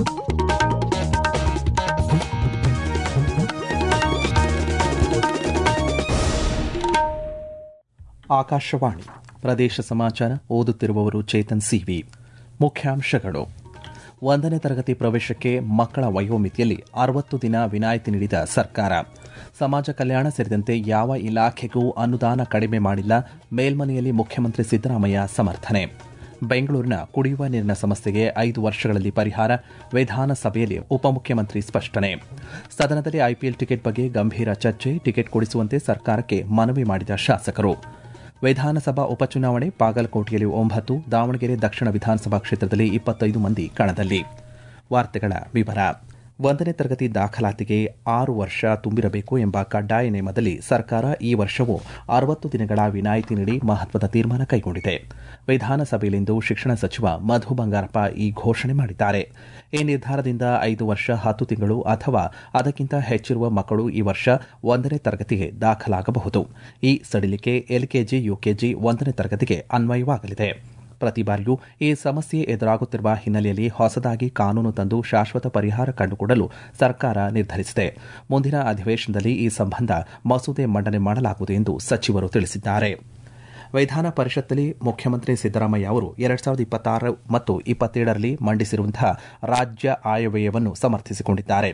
ಆಕಾಶವಾಣಿ ಪ್ರದೇಶ ಸಮಾಚಾರ ಓದುತ್ತಿರುವವರು ಚೇತನ್ ಸಿವಿ ಮುಖ್ಯಾಂಶಗಳು ಒಂದನೇ ತರಗತಿ ಪ್ರವೇಶಕ್ಕೆ ಮಕ್ಕಳ ವಯೋಮಿತಿಯಲ್ಲಿ ಅರವತ್ತು ದಿನ ವಿನಾಯಿತಿ ನೀಡಿದ ಸರ್ಕಾರ ಸಮಾಜ ಕಲ್ಯಾಣ ಸೇರಿದಂತೆ ಯಾವ ಇಲಾಖೆಗೂ ಅನುದಾನ ಕಡಿಮೆ ಮಾಡಿಲ್ಲ ಮೇಲ್ಮನೆಯಲ್ಲಿ ಮುಖ್ಯಮಂತ್ರಿ ಸಿದ್ದರಾಮಯ್ಯ ಸಮರ್ಥನೆ ಬೆಂಗಳೂರಿನ ಕುಡಿಯುವ ನೀರಿನ ಸಮಸ್ಯೆಗೆ ಐದು ವರ್ಷಗಳಲ್ಲಿ ಪರಿಹಾರ ವಿಧಾನಸಭೆಯಲ್ಲಿ ಉಪಮುಖ್ಯಮಂತ್ರಿ ಸ್ಪಷ್ಟನೆ ಸದನದಲ್ಲಿ ಐಪಿಎಲ್ ಟಿಕೆಟ್ ಬಗ್ಗೆ ಗಂಭೀರ ಚರ್ಚೆ ಟಿಕೆಟ್ ಕೊಡಿಸುವಂತೆ ಸರ್ಕಾರಕ್ಕೆ ಮನವಿ ಮಾಡಿದ ಶಾಸಕರು ವಿಧಾನಸಭಾ ಉಪಚುನಾವಣೆ ಬಾಗಲಕೋಟೆಯಲ್ಲಿ ಒಂಬತ್ತು ದಾವಣಗೆರೆ ದಕ್ಷಿಣ ವಿಧಾನಸಭಾ ಕ್ಷೇತ್ರದಲ್ಲಿ ಇಪ್ಪತ್ತೈದು ಮಂದಿ ಕಣದಲ್ಲಿ ವಾರ್ತೆಗಳ ವಿವರ ಒಂದನೇ ತರಗತಿ ದಾಖಲಾತಿಗೆ ಆರು ವರ್ಷ ತುಂಬಿರಬೇಕು ಎಂಬ ಕಡ್ಡಾಯ ನಿಯಮದಲ್ಲಿ ಸರ್ಕಾರ ಈ ವರ್ಷವೂ ಅರವತ್ತು ದಿನಗಳ ವಿನಾಯಿತಿ ನೀಡಿ ಮಹತ್ವದ ತೀರ್ಮಾನ ಕೈಗೊಂಡಿದೆ ವಿಧಾನಸಭೆಯಲ್ಲಿಂದು ಶಿಕ್ಷಣ ಸಚಿವ ಮಧು ಬಂಗಾರಪ್ಪ ಈ ಘೋಷಣೆ ಮಾಡಿದ್ದಾರೆ ಈ ನಿರ್ಧಾರದಿಂದ ಐದು ವರ್ಷ ಹತ್ತು ತಿಂಗಳು ಅಥವಾ ಅದಕ್ಕಿಂತ ಹೆಚ್ಚಿರುವ ಮಕ್ಕಳು ಈ ವರ್ಷ ಒಂದನೇ ತರಗತಿಗೆ ದಾಖಲಾಗಬಹುದು ಈ ಸಡಿಲಿಕೆ ಎಲ್ಕೆಜಿ ಯುಕೆಜಿ ಒಂದನೇ ತರಗತಿಗೆ ಅನ್ವಯವಾಗಲಿದೆ ಪ್ರತಿ ಬಾರಿಯೂ ಈ ಸಮಸ್ಯೆ ಎದುರಾಗುತ್ತಿರುವ ಹಿನ್ನೆಲೆಯಲ್ಲಿ ಹೊಸದಾಗಿ ಕಾನೂನು ತಂದು ಶಾಶ್ವತ ಪರಿಹಾರ ಕಂಡುಕೊಡಲು ಸರ್ಕಾರ ನಿರ್ಧರಿಸಿದೆ ಮುಂದಿನ ಅಧಿವೇಶನದಲ್ಲಿ ಈ ಸಂಬಂಧ ಮಸೂದೆ ಮಂಡನೆ ಮಾಡಲಾಗುವುದು ಎಂದು ಸಚಿವರು ತಿಳಿಸಿದ್ದಾರೆ ವಿಧಾನ ಪರಿಷತ್ನಲ್ಲಿ ಮುಖ್ಯಮಂತ್ರಿ ಸಿದ್ದರಾಮಯ್ಯ ಅವರು ಎರಡ್ ಸಾವಿರದ ಇಪ್ಪತ್ತಾರು ಮತ್ತು ಇಪ್ಪತ್ತೇಳರಲ್ಲಿ ಮಂಡಿಸಿರುವಂತಹ ರಾಜ್ಯ ಆಯವ್ಯಯವನ್ನು ಸಮರ್ಥಿಸಿಕೊಂಡಿದ್ದಾರೆ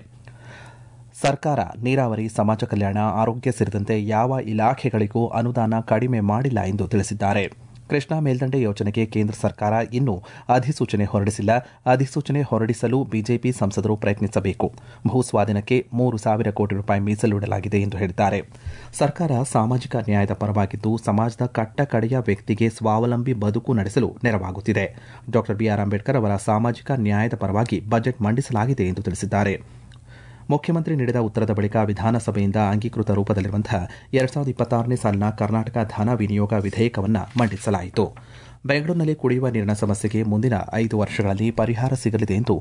ಸರ್ಕಾರ ನೀರಾವರಿ ಸಮಾಜ ಕಲ್ಯಾಣ ಆರೋಗ್ಯ ಸೇರಿದಂತೆ ಯಾವ ಇಲಾಖೆಗಳಿಗೂ ಅನುದಾನ ಕಡಿಮೆ ಮಾಡಿಲ್ಲ ಎಂದು ತಿಳಿಸಿದ್ದಾರೆ ಕೃಷ್ಣಾ ಮೇಲ್ದಂಡೆ ಯೋಜನೆಗೆ ಕೇಂದ್ರ ಸರ್ಕಾರ ಇನ್ನೂ ಅಧಿಸೂಚನೆ ಹೊರಡಿಸಿಲ್ಲ ಅಧಿಸೂಚನೆ ಹೊರಡಿಸಲು ಬಿಜೆಪಿ ಸಂಸದರು ಪ್ರಯತ್ನಿಸಬೇಕು ಭೂ ಸ್ವಾಧೀನಕ್ಕೆ ಮೂರು ಸಾವಿರ ಕೋಟಿ ರೂಪಾಯಿ ಮೀಸಲಿಡಲಾಗಿದೆ ಎಂದು ಹೇಳಿದ್ದಾರೆ ಸರ್ಕಾರ ಸಾಮಾಜಿಕ ನ್ಯಾಯದ ಪರವಾಗಿದ್ದು ಸಮಾಜದ ಕಟ್ಟ ಕಡೆಯ ವ್ಯಕ್ತಿಗೆ ಸ್ವಾವಲಂಬಿ ಬದುಕು ನಡೆಸಲು ನೆರವಾಗುತ್ತಿದೆ ಡಾ ಬಿಆರ್ ಅಂಬೇಡ್ಕರ್ ಅವರ ಸಾಮಾಜಿಕ ನ್ಯಾಯದ ಪರವಾಗಿ ಬಜೆಟ್ ಮಂಡಿಸಲಾಗಿದೆ ಎಂದು ತಿಳಿಸಿದ್ದಾರೆ ಮುಖ್ಯಮಂತ್ರಿ ನೀಡಿದ ಉತ್ತರದ ಬಳಿಕ ವಿಧಾನಸಭೆಯಿಂದ ಅಂಗೀಕೃತ ರೂಪದಲ್ಲಿರುವಂತಹ ಎರಡ್ ಸಾವಿರದ ಇಪ್ಪತ್ತಾರನೇ ಸಾಲಿನ ಕರ್ನಾಟಕ ಧನ ವಿನಿಯೋಗ ವಿಧೇಯಕವನ್ನು ಮಂಡಿಸಲಾಯಿತು ಬೆಂಗಳೂರಿನಲ್ಲಿ ಕುಡಿಯುವ ನೀರಿನ ಸಮಸ್ಯೆಗೆ ಮುಂದಿನ ಐದು ವರ್ಷಗಳಲ್ಲಿ ಪರಿಹಾರ ಸಿಗಲಿದೆ ಎಂದು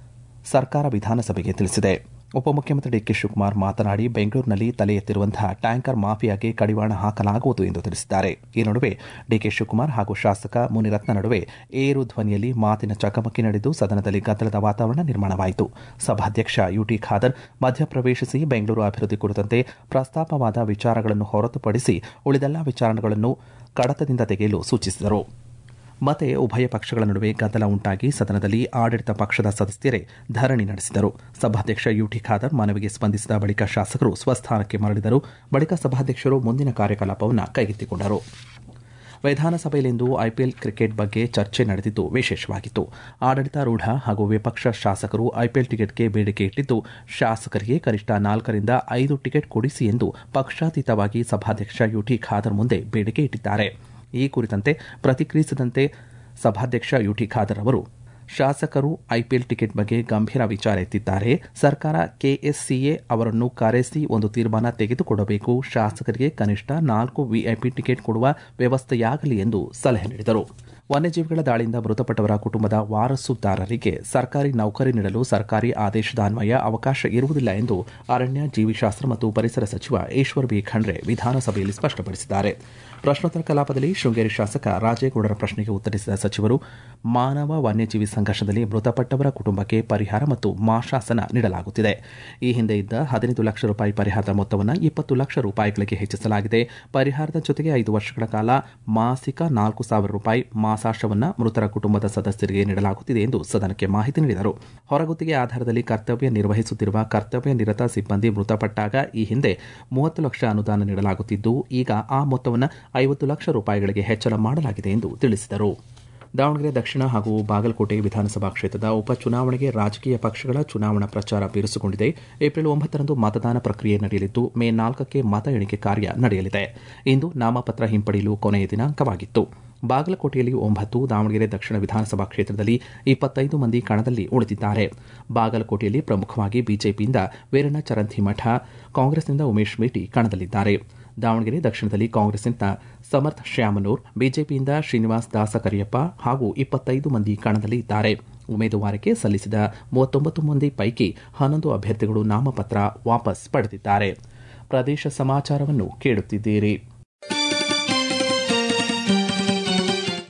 ಸರ್ಕಾರ ವಿಧಾನಸಭೆಗೆ ತಿಳಿಸಿದೆ ಉಪಮುಖ್ಯಮಂತ್ರಿ ಡಿಕೆ ಶಿವಕುಮಾರ್ ಮಾತನಾಡಿ ಬೆಂಗಳೂರಿನಲ್ಲಿ ತಲೆ ಎತ್ತಿರುವಂತಹ ಟ್ಯಾಂಕರ್ ಮಾಫಿಯಾಗೆ ಕಡಿವಾಣ ಹಾಕಲಾಗುವುದು ಎಂದು ತಿಳಿಸಿದ್ದಾರೆ ಈ ನಡುವೆ ಡಿಕೆ ಶಿವಕುಮಾರ್ ಹಾಗೂ ಶಾಸಕ ಮುನಿರತ್ನ ನಡುವೆ ಏರು ಧ್ವನಿಯಲ್ಲಿ ಮಾತಿನ ಚಕಮಕಿ ನಡೆದು ಸದನದಲ್ಲಿ ಗದ್ದಲದ ವಾತಾವರಣ ನಿರ್ಮಾಣವಾಯಿತು ಸಭಾಧ್ಯಕ್ಷ ಯುಟಿ ಖಾದರ್ ಮಧ್ಯಪ್ರವೇಶಿಸಿ ಬೆಂಗಳೂರು ಅಭಿವೃದ್ಧಿ ಕುರಿತಂತೆ ಪ್ರಸ್ತಾಪವಾದ ವಿಚಾರಗಳನ್ನು ಹೊರತುಪಡಿಸಿ ಉಳಿದೆಲ್ಲಾ ವಿಚಾರಗಳನ್ನು ಕಡತದಿಂದ ತೆಗೆಯಲು ಸೂಚಿಸಿದರು ಮತ್ತೆ ಉಭಯ ಪಕ್ಷಗಳ ನಡುವೆ ಗದ್ದಲ ಉಂಟಾಗಿ ಸದನದಲ್ಲಿ ಆಡಳಿತ ಪಕ್ಷದ ಸದಸ್ಯರೇ ಧರಣಿ ನಡೆಸಿದರು ಸಭಾಧ್ಯಕ್ಷ ಯುಟಿ ಖಾದರ್ ಮನವಿಗೆ ಸ್ಪಂದಿಸಿದ ಬಳಿಕ ಶಾಸಕರು ಸ್ವಸ್ಥಾನಕ್ಕೆ ಮರಳಿದರು ಬಳಿಕ ಸಭಾಧ್ಯಕ್ಷರು ಮುಂದಿನ ಕಾರ್ಯಕಲಾಪವನ್ನು ಕೈಗೆತ್ತಿಕೊಂಡರು ವಿಧಾನಸಭೆಯಲ್ಲಿಂದು ಐಪಿಎಲ್ ಕ್ರಿಕೆಟ್ ಬಗ್ಗೆ ಚರ್ಚೆ ನಡೆದಿದ್ದು ವಿಶೇಷವಾಗಿತ್ತು ಆಡಳಿತಾರೂಢ ಹಾಗೂ ವಿಪಕ್ಷ ಶಾಸಕರು ಐಪಿಎಲ್ ಟಿಕೆಟ್ಗೆ ಬೇಡಿಕೆ ಇಟ್ಟಿದ್ದು ಶಾಸಕರಿಗೆ ಕನಿಷ್ಠ ನಾಲ್ಕರಿಂದ ಐದು ಟಿಕೆಟ್ ಕೊಡಿಸಿ ಎಂದು ಪಕ್ಷಾತೀತವಾಗಿ ಸಭಾಧ್ಯಕ್ಷ ಯುಟಿ ಖಾದರ್ ಮುಂದೆ ಬೇಡಿಕೆ ಇಟ್ಟಿದ್ದಾರೆ ಈ ಕುರಿತಂತೆ ಪ್ರತಿಕ್ರಿಯಿಸಿದಂತೆ ಸಭಾಧ್ಯಕ್ಷ ಯುಟಿ ಖಾದರ್ ಅವರು ಶಾಸಕರು ಐಪಿಎಲ್ ಟಿಕೆಟ್ ಬಗ್ಗೆ ಗಂಭೀರ ವಿಚಾರ ಎತ್ತಿದ್ದಾರೆ ಸರ್ಕಾರ ಕೆಎಸ್ಸಿಎ ಅವರನ್ನು ಕರೆಸಿ ಒಂದು ತೀರ್ಮಾನ ತೆಗೆದುಕೊಡಬೇಕು ಶಾಸಕರಿಗೆ ಕನಿಷ್ಠ ನಾಲ್ಕು ವಿಐಪಿ ಟಿಕೆಟ್ ಕೊಡುವ ವ್ಯವಸ್ಥೆಯಾಗಲಿ ಎಂದು ಸಲಹೆ ನೀಡಿದರು ವನ್ಯಜೀವಿಗಳ ದಾಳಿಯಿಂದ ಮೃತಪಟ್ಟವರ ಕುಟುಂಬದ ವಾರಸುದಾರರಿಗೆ ಸರ್ಕಾರಿ ನೌಕರಿ ನೀಡಲು ಸರ್ಕಾರಿ ಆದೇಶದ ಅನ್ವಯ ಅವಕಾಶ ಇರುವುದಿಲ್ಲ ಎಂದು ಅರಣ್ಯ ಜೀವಿಶಾಸ್ತ್ರ ಮತ್ತು ಪರಿಸರ ಸಚಿವ ಈಶ್ವರ್ ಬಿ ಖಂಡ್ರೆ ವಿಧಾನಸಭೆಯಲ್ಲಿ ಸ್ಪಷ್ಟಪಡಿಸಿದ್ದಾರೆ ಪ್ರಶ್ನೋತ್ತರ ಕಲಾಪದಲ್ಲಿ ಶೃಂಗೇರಿ ಶಾಸಕ ರಾಜೇಗೌಡರ ಪ್ರಶ್ನೆಗೆ ಉತ್ತರಿಸಿದ ಸಚಿವರು ಮಾನವ ವನ್ಯಜೀವಿ ಸಂಘರ್ಷದಲ್ಲಿ ಮೃತಪಟ್ಟವರ ಕುಟುಂಬಕ್ಕೆ ಪರಿಹಾರ ಮತ್ತು ಮಾಶಾಸನ ನೀಡಲಾಗುತ್ತಿದೆ ಈ ಹಿಂದೆ ಇದ್ದ ಹದಿನೈದು ಲಕ್ಷ ರೂಪಾಯಿ ಪರಿಹಾರದ ಮೊತ್ತವನ್ನು ಇಪ್ಪತ್ತು ಲಕ್ಷ ರೂಪಾಯಿಗಳಿಗೆ ಹೆಚ್ಚಿಸಲಾಗಿದೆ ಪರಿಹಾರದ ಜೊತೆಗೆ ಐದು ವರ್ಷಗಳ ಕಾಲ ಮಾಸಿಕ ನಾಲ್ಕು ಸಾವಿರ ರೂಪಾಯಿ ಮಾಸಾಶವನ್ನು ಮೃತರ ಕುಟುಂಬದ ಸದಸ್ಯರಿಗೆ ನೀಡಲಾಗುತ್ತಿದೆ ಎಂದು ಸದನಕ್ಕೆ ಮಾಹಿತಿ ನೀಡಿದರು ಹೊರಗುತ್ತಿಗೆ ಆಧಾರದಲ್ಲಿ ಕರ್ತವ್ಯ ನಿರ್ವಹಿಸುತ್ತಿರುವ ಕರ್ತವ್ಯ ನಿರತ ಸಿಬ್ಬಂದಿ ಮೃತಪಟ್ಟಾಗ ಈ ಹಿಂದೆ ಮೂವತ್ತು ಲಕ್ಷ ಅನುದಾನ ನೀಡಲಾಗುತ್ತಿದ್ದು ಈಗ ಆ ಮೊತ್ತವನ್ನು ಐವತ್ತು ಲಕ್ಷ ರೂಪಾಯಿಗಳಿಗೆ ಹೆಚ್ಚಳ ಮಾಡಲಾಗಿದೆ ಎಂದು ತಿಳಿಸಿದರು ದಾವಣಗೆರೆ ದಕ್ಷಿಣ ಹಾಗೂ ಬಾಗಲಕೋಟೆ ವಿಧಾನಸಭಾ ಕ್ಷೇತ್ರದ ಉಪಚುನಾವಣೆಗೆ ರಾಜಕೀಯ ಪಕ್ಷಗಳ ಚುನಾವಣಾ ಪ್ರಚಾರ ಬಿರುಸುಗೊಂಡಿದೆ ಏಪ್ರಿಲ್ ಒಂಬತ್ತರಂದು ಮತದಾನ ಪ್ರಕ್ರಿಯೆ ನಡೆಯಲಿದ್ದು ಮೇ ನಾಲ್ಕಕ್ಕೆ ಮತ ಎಣಿಕೆ ಕಾರ್ಯ ನಡೆಯಲಿದೆ ಇಂದು ನಾಮಪತ್ರ ಹಿಂಪಡೆಯಲು ಕೊನೆಯ ದಿನಾಂಕವಾಗಿತ್ತು ಬಾಗಲಕೋಟೆಯಲ್ಲಿ ಒಂಬತ್ತು ದಾವಣಗೆರೆ ದಕ್ಷಿಣ ವಿಧಾನಸಭಾ ಕ್ಷೇತ್ರದಲ್ಲಿ ಇಪ್ಪತ್ತೈದು ಮಂದಿ ಕಣದಲ್ಲಿ ಉಳಿದಿದ್ದಾರೆ ಬಾಗಲಕೋಟೆಯಲ್ಲಿ ಪ್ರಮುಖವಾಗಿ ಬಿಜೆಪಿಯಿಂದ ವೀರಣ್ಣ ಚರಂತಿಮಠ ಕಾಂಗ್ರೆಸ್ನಿಂದ ಉಮೇಶ್ ಮೇಟಿ ಕಣದಲ್ಲಿದ್ದಾರೆ ದಾವಣಗೆರೆ ದಕ್ಷಿಣದಲ್ಲಿ ಕಾಂಗ್ರೆಸ್ನಿಂದ ಸಮರ್ಥ್ ಶ್ಯಾಮನೂರ್ ಬಿಜೆಪಿಯಿಂದ ಶ್ರೀನಿವಾಸ್ ದಾಸ ಕರಿಯಪ್ಪ ಹಾಗೂ ಇಪ್ಪತ್ತೈದು ಮಂದಿ ಕಣದಲ್ಲಿ ಇದ್ದಾರೆ ಉಮೇದುವಾರಿಕೆ ಸಲ್ಲಿಸಿದ ಮೂವತ್ತೊಂಬತ್ತು ಮಂದಿ ಪೈಕಿ ಹನ್ನೊಂದು ಅಭ್ಯರ್ಥಿಗಳು ನಾಮಪತ್ರ ವಾಪಸ್ ಪಡೆದಿದ್ದಾರೆ ಪ್ರದೇಶ ಸಮಾಚಾರವನ್ನು ಕೇಳುತ್ತಿದ್ದೀರಿ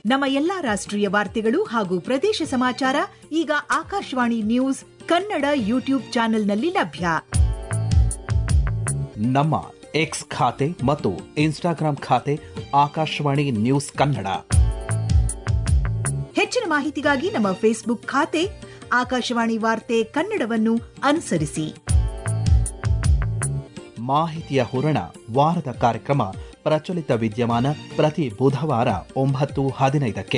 ನಮ್ಮ ಎಲ್ಲಾ ರಾಷ್ಟ್ರೀಯ ವಾರ್ತೆಗಳು ಹಾಗೂ ಪ್ರದೇಶ ಸಮಾಚಾರ ಈಗ ಆಕಾಶವಾಣಿ ನ್ಯೂಸ್ ಕನ್ನಡ ಯೂಟ್ಯೂಬ್ ಚಾನೆಲ್ನಲ್ಲಿ ಲಭ್ಯ ನಮ್ಮ ಎಕ್ಸ್ ಖಾತೆ ಮತ್ತು ಇನ್ಸ್ಟಾಗ್ರಾಂ ಖಾತೆ ಆಕಾಶವಾಣಿ ನ್ಯೂಸ್ ಕನ್ನಡ ಹೆಚ್ಚಿನ ಮಾಹಿತಿಗಾಗಿ ನಮ್ಮ ಫೇಸ್ಬುಕ್ ಖಾತೆ ಆಕಾಶವಾಣಿ ವಾರ್ತೆ ಕನ್ನಡವನ್ನು ಅನುಸರಿಸಿ ಮಾಹಿತಿಯ ಹೂರಣ ವಾರದ ಕಾರ್ಯಕ್ರಮ ಪ್ರಚಲಿತ ವಿದ್ಯಮಾನ ಪ್ರತಿ ಬುಧವಾರ ಒಂಬತ್ತು ಹದಿನೈದಕ್ಕೆ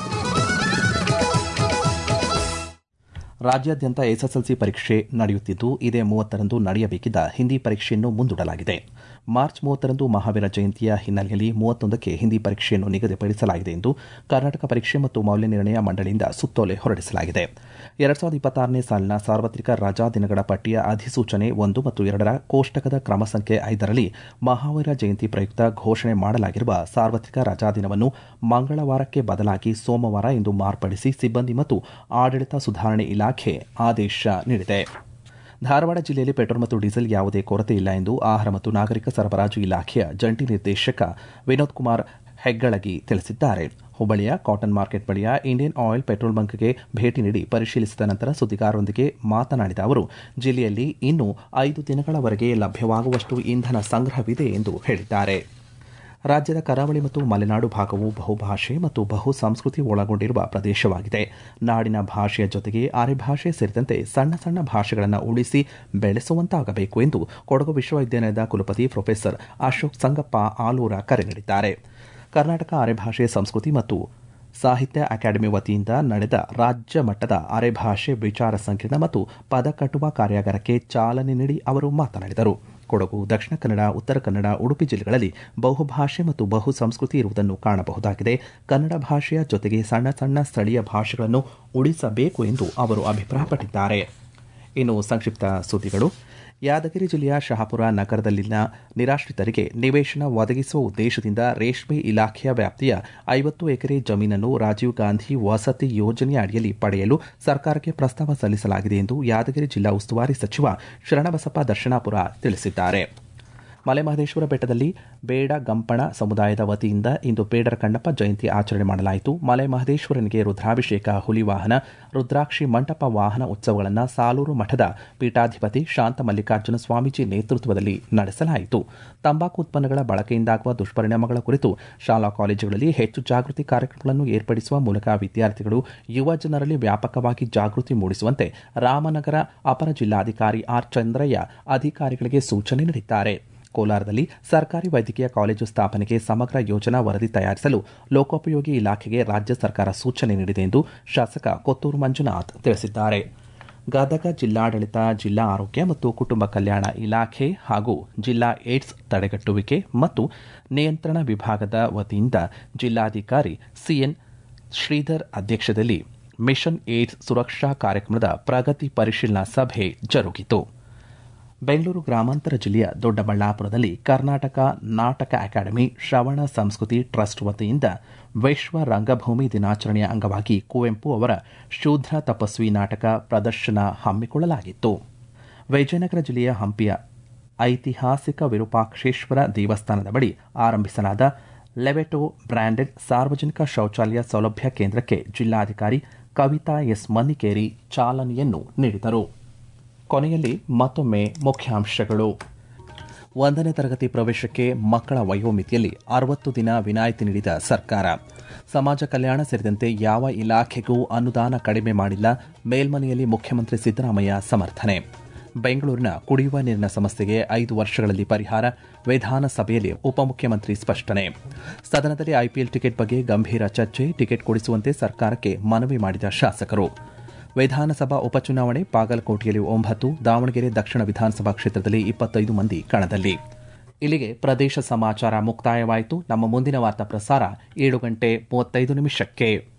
ರಾಜ್ಯಾದ್ಯಂತ ಎಸ್ಎಸ್ಎಲ್ಸಿ ಪರೀಕ್ಷೆ ನಡೆಯುತ್ತಿದ್ದು ಇದೇ ಮೂವತ್ತರಂದು ನಡೆಯಬೇಕಿದ್ದ ಹಿಂದಿ ಪರೀಕ್ಷೆಯನ್ನು ಮುಂದೂಡಲಾಗಿದೆ ಮಾರ್ಚ್ ಮೂವತ್ತರಂದು ಮಹಾವೀರ ಜಯಂತಿಯ ಹಿನ್ನೆಲೆಯಲ್ಲಿ ಮೂವತ್ತೊಂದಕ್ಕೆ ಹಿಂದಿ ಪರೀಕ್ಷೆಯನ್ನು ನಿಗದಿಪಡಿಸಲಾಗಿದೆ ಎಂದು ಕರ್ನಾಟಕ ಪರೀಕ್ಷೆ ಮತ್ತು ಮೌಲ್ಯ ನಿರ್ಣಯ ಮಂಡಳಿಯಿಂದ ಸುತ್ತೋಲೆ ಹೊರಡಿಸಲಾಗಿದೆ ಎರಡ್ ಸಾವಿರದ ಇಪ್ಪತ್ತಾರನೇ ಸಾಲಿನ ಸಾರ್ವತ್ರಿಕ ರಜಾ ದಿನಗಳ ಪಟ್ಟಿಯ ಅಧಿಸೂಚನೆ ಒಂದು ಮತ್ತು ಎರಡರ ಕೋಷ್ಟಕದ ಕ್ರಮ ಸಂಖ್ಯೆ ಐದರಲ್ಲಿ ಮಹಾವೀರ ಜಯಂತಿ ಪ್ರಯುಕ್ತ ಘೋಷಣೆ ಮಾಡಲಾಗಿರುವ ಸಾರ್ವತ್ರಿಕ ರಜಾ ದಿನವನ್ನು ಮಂಗಳವಾರಕ್ಕೆ ಬದಲಾಗಿ ಸೋಮವಾರ ಎಂದು ಮಾರ್ಪಡಿಸಿ ಸಿಬ್ಬಂದಿ ಮತ್ತು ಆಡಳಿತ ಸುಧಾರಣೆ ಇಲಾಖೆ ಆದೇಶ ನೀಡಿದೆ ಧಾರವಾಡ ಜಿಲ್ಲೆಯಲ್ಲಿ ಪೆಟ್ರೋಲ್ ಮತ್ತು ಡೀಸೆಲ್ ಯಾವುದೇ ಕೊರತೆ ಇಲ್ಲ ಎಂದು ಆಹಾರ ಮತ್ತು ನಾಗರಿಕ ಸರಬರಾಜು ಇಲಾಖೆಯ ಜಂಟಿ ನಿರ್ದೇಶಕ ವಿನೋದ್ ಕುಮಾರ್ ಹೆಗ್ಗಳಗಿ ತಿಳಿಸಿದ್ದಾರೆ ಹುಬ್ಬಳ್ಳಿಯ ಕಾಟನ್ ಮಾರ್ಕೆಟ್ ಬಳಿಯ ಇಂಡಿಯನ್ ಆಯಿಲ್ ಪೆಟ್ರೋಲ್ ಬಂಕ್ಗೆ ಭೇಟಿ ನೀಡಿ ಪರಿಶೀಲಿಸಿದ ನಂತರ ಸುದ್ದಿಗಾರರೊಂದಿಗೆ ಮಾತನಾಡಿದ ಅವರು ಜಿಲ್ಲೆಯಲ್ಲಿ ಇನ್ನು ಐದು ದಿನಗಳವರೆಗೆ ಲಭ್ಯವಾಗುವಷ್ಟು ಇಂಧನ ಸಂಗ್ರಹವಿದೆ ಎಂದು ಹೇಳಿದ್ದಾರೆ ರಾಜ್ಯದ ಕರಾವಳಿ ಮತ್ತು ಮಲೆನಾಡು ಭಾಗವು ಬಹುಭಾಷೆ ಮತ್ತು ಬಹು ಸಂಸ್ಕೃತಿ ಒಳಗೊಂಡಿರುವ ಪ್ರದೇಶವಾಗಿದೆ ನಾಡಿನ ಭಾಷೆಯ ಜೊತೆಗೆ ಅರೆಭಾಷೆ ಸೇರಿದಂತೆ ಸಣ್ಣ ಸಣ್ಣ ಭಾಷೆಗಳನ್ನು ಉಳಿಸಿ ಬೆಳೆಸುವಂತಾಗಬೇಕು ಎಂದು ಕೊಡಗು ವಿಶ್ವವಿದ್ಯಾಲಯದ ಕುಲಪತಿ ಪ್ರೊಫೆಸರ್ ಅಶೋಕ್ ಸಂಗಪ್ಪ ಆಲೂರ ಕರೆ ನೀಡಿದ್ದಾರೆ ಕರ್ನಾಟಕ ಅರೆಭಾಷೆ ಸಂಸ್ಕೃತಿ ಮತ್ತು ಸಾಹಿತ್ಯ ಅಕಾಡೆಮಿ ವತಿಯಿಂದ ನಡೆದ ರಾಜ್ಯ ಮಟ್ಟದ ಅರೆಭಾಷೆ ವಿಚಾರ ಸಂಕಿರಣ ಮತ್ತು ಪದ ಕಟ್ಟುವ ಕಾರ್ಯಾಗಾರಕ್ಕೆ ಚಾಲನೆ ನೀಡಿ ಅವರು ಮಾತನಾಡಿದರು ಕೊಡಗು ದಕ್ಷಿಣ ಕನ್ನಡ ಉತ್ತರ ಕನ್ನಡ ಉಡುಪಿ ಜಿಲ್ಲೆಗಳಲ್ಲಿ ಬಹುಭಾಷೆ ಮತ್ತು ಬಹು ಸಂಸ್ಕೃತಿ ಇರುವುದನ್ನು ಕಾಣಬಹುದಾಗಿದೆ ಕನ್ನಡ ಭಾಷೆಯ ಜೊತೆಗೆ ಸಣ್ಣ ಸಣ್ಣ ಸ್ಥಳೀಯ ಭಾಷೆಗಳನ್ನು ಉಳಿಸಬೇಕು ಎಂದು ಅವರು ಅಭಿಪ್ರಾಯಪಟ್ಟಿದ್ದಾರೆ ಇನ್ನು ಸಂಕ್ಷಿಪ್ತ ಸುದ್ದಿಗಳು ಯಾದಗಿರಿ ಜಿಲ್ಲೆಯ ಶಹಾಪುರ ನಗರದಲ್ಲಿನ ನಿರಾಶ್ರಿತರಿಗೆ ನಿವೇಶನ ಒದಗಿಸುವ ಉದ್ದೇಶದಿಂದ ರೇಷ್ಮೆ ಇಲಾಖೆಯ ವ್ಯಾಪ್ತಿಯ ಐವತ್ತು ಎಕರೆ ಜಮೀನನ್ನು ರಾಜೀವ್ ಗಾಂಧಿ ವಸತಿ ಯೋಜನೆಯ ಅಡಿಯಲ್ಲಿ ಪಡೆಯಲು ಸರ್ಕಾರಕ್ಕೆ ಪ್ರಸ್ತಾವ ಸಲ್ಲಿಸಲಾಗಿದೆ ಎಂದು ಯಾದಗಿರಿ ಜಿಲ್ಲಾ ಉಸ್ತುವಾರಿ ಸಚಿವ ಶರಣಬಸಪ್ಪ ದರ್ಶನಾಪುರ ತಿಳಿಸಿದ್ದಾರೆ ಮಲೆಮಹದೇಶ್ವರ ಬೆಟ್ಟದಲ್ಲಿ ಬೇಡ ಗಂಪಣ ಸಮುದಾಯದ ವತಿಯಿಂದ ಇಂದು ಬೇಡರ ಕಣ್ಣಪ್ಪ ಜಯಂತಿ ಆಚರಣೆ ಮಾಡಲಾಯಿತು ಮಲೆ ಮಹದೇಶ್ವರನಿಗೆ ರುದ್ರಾಭಿಷೇಕ ಹುಲಿ ವಾಹನ ರುದ್ರಾಕ್ಷಿ ಮಂಟಪ ವಾಹನ ಉತ್ಸವಗಳನ್ನು ಸಾಲೂರು ಮಠದ ಪೀಠಾಧಿಪತಿ ಶಾಂತ ಮಲ್ಲಿಕಾರ್ಜುನ ಸ್ವಾಮೀಜಿ ನೇತೃತ್ವದಲ್ಲಿ ನಡೆಸಲಾಯಿತು ತಂಬಾಕು ಉತ್ಪನ್ನಗಳ ಬಳಕೆಯಿಂದಾಗುವ ದುಷ್ಪರಿಣಾಮಗಳ ಕುರಿತು ಶಾಲಾ ಕಾಲೇಜುಗಳಲ್ಲಿ ಹೆಚ್ಚು ಜಾಗೃತಿ ಕಾರ್ಯಕ್ರಮಗಳನ್ನು ಏರ್ಪಡಿಸುವ ಮೂಲಕ ವಿದ್ಯಾರ್ಥಿಗಳು ಯುವ ಜನರಲ್ಲಿ ವ್ಯಾಪಕವಾಗಿ ಜಾಗೃತಿ ಮೂಡಿಸುವಂತೆ ರಾಮನಗರ ಅಪರ ಜಿಲ್ಲಾಧಿಕಾರಿ ಆರ್ ಚಂದ್ರಯ್ಯ ಅಧಿಕಾರಿಗಳಿಗೆ ಸೂಚನೆ ನೀಡಿದ್ದಾರೆ ಕೋಲಾರದಲ್ಲಿ ಸರ್ಕಾರಿ ವೈದ್ಯಕೀಯ ಕಾಲೇಜು ಸ್ಥಾಪನೆಗೆ ಸಮಗ್ರ ಯೋಜನಾ ವರದಿ ತಯಾರಿಸಲು ಲೋಕೋಪಯೋಗಿ ಇಲಾಖೆಗೆ ರಾಜ್ಯ ಸರ್ಕಾರ ಸೂಚನೆ ನೀಡಿದೆ ಎಂದು ಶಾಸಕ ಕೊತ್ತೂರು ಮಂಜುನಾಥ್ ತಿಳಿಸಿದ್ದಾರೆ ಗದಗ ಜಿಲ್ಲಾಡಳಿತ ಜಿಲ್ಲಾ ಆರೋಗ್ಯ ಮತ್ತು ಕುಟುಂಬ ಕಲ್ಯಾಣ ಇಲಾಖೆ ಹಾಗೂ ಜಿಲ್ಲಾ ಏಡ್ಸ್ ತಡೆಗಟ್ಟುವಿಕೆ ಮತ್ತು ನಿಯಂತ್ರಣ ವಿಭಾಗದ ವತಿಯಿಂದ ಜಿಲ್ಲಾಧಿಕಾರಿ ಸಿಎನ್ ಶ್ರೀಧರ್ ಅಧ್ಯಕ್ಷತೆಯಲ್ಲಿ ಮಿಷನ್ ಏಡ್ಸ್ ಸುರಕ್ಷಾ ಕಾರ್ಯಕ್ರಮದ ಪ್ರಗತಿ ಪರಿಶೀಲನಾ ಸಭೆ ಜರುಗಿತು ಬೆಂಗಳೂರು ಗ್ರಾಮಾಂತರ ಜಿಲ್ಲೆಯ ದೊಡ್ಡಬಳ್ಳಾಪುರದಲ್ಲಿ ಕರ್ನಾಟಕ ನಾಟಕ ಅಕಾಡೆಮಿ ಶ್ರವಣ ಸಂಸ್ಕೃತಿ ಟ್ರಸ್ಟ್ ವತಿಯಿಂದ ವಿಶ್ವ ರಂಗಭೂಮಿ ದಿನಾಚರಣೆಯ ಅಂಗವಾಗಿ ಕುವೆಂಪು ಅವರ ಶೂದ್ರ ತಪಸ್ವಿ ನಾಟಕ ಪ್ರದರ್ಶನ ಹಮ್ಮಿಕೊಳ್ಳಲಾಗಿತ್ತು ವಿಜಯನಗರ ಜಿಲ್ಲೆಯ ಹಂಪಿಯ ಐತಿಹಾಸಿಕ ವಿರೂಪಾಕ್ಷೇಶ್ವರ ದೇವಸ್ಥಾನದ ಬಳಿ ಆರಂಭಿಸಲಾದ ಲೆವೆಟೋ ಬ್ರ್ಯಾಂಡೆಡ್ ಸಾರ್ವಜನಿಕ ಶೌಚಾಲಯ ಸೌಲಭ್ಯ ಕೇಂದ್ರಕ್ಕೆ ಜಿಲ್ಲಾಧಿಕಾರಿ ಕವಿತಾ ಎಸ್ ಮನ್ನಿಕೇರಿ ಚಾಲನೆಯನ್ನು ನೀಡಿದರು ಕೊನೆಯಲ್ಲಿ ಮತ್ತೊಮ್ಮೆ ಮುಖ್ಯಾಂಶಗಳು ಒಂದನೇ ತರಗತಿ ಪ್ರವೇಶಕ್ಕೆ ಮಕ್ಕಳ ವಯೋಮಿತಿಯಲ್ಲಿ ಅರವತ್ತು ದಿನ ವಿನಾಯಿತಿ ನೀಡಿದ ಸರ್ಕಾರ ಸಮಾಜ ಕಲ್ಯಾಣ ಸೇರಿದಂತೆ ಯಾವ ಇಲಾಖೆಗೂ ಅನುದಾನ ಕಡಿಮೆ ಮಾಡಿಲ್ಲ ಮೇಲ್ಮನೆಯಲ್ಲಿ ಮುಖ್ಯಮಂತ್ರಿ ಸಿದ್ದರಾಮಯ್ಯ ಸಮರ್ಥನೆ ಬೆಂಗಳೂರಿನ ಕುಡಿಯುವ ನೀರಿನ ಸಮಸ್ಯೆಗೆ ಐದು ವರ್ಷಗಳಲ್ಲಿ ಪರಿಹಾರ ವಿಧಾನಸಭೆಯಲ್ಲಿ ಉಪಮುಖ್ಯಮಂತ್ರಿ ಸ್ಪಷ್ಟನೆ ಸದನದಲ್ಲಿ ಐಪಿಎಲ್ ಟಿಕೆಟ್ ಬಗ್ಗೆ ಗಂಭೀರ ಚರ್ಚೆ ಟಿಕೆಟ್ ಕೊಡಿಸುವಂತೆ ಸರ್ಕಾರಕ್ಕೆ ಮನವಿ ಮಾಡಿದ ಶಾಸಕರು ವಿಧಾನಸಭಾ ಉಪಚುನಾವಣೆ ಬಾಗಲಕೋಟೆಯಲ್ಲಿ ಒಂಬತ್ತು ದಾವಣಗೆರೆ ದಕ್ಷಿಣ ವಿಧಾನಸಭಾ ಕ್ಷೇತ್ರದಲ್ಲಿ ಇಪ್ಪತ್ತೈದು ಮಂದಿ ಕಣದಲ್ಲಿ ಇಲ್ಲಿಗೆ ಪ್ರದೇಶ ಸಮಾಚಾರ ಮುಕ್ತಾಯವಾಯಿತು ನಮ್ಮ ಮುಂದಿನ ವಾರ್ತಾ ಪ್ರಸಾರ ಏಳು ಗಂಟೆ ಮೂವತ್ತೈದು ನಿಮಿಷಕ್ಕೆ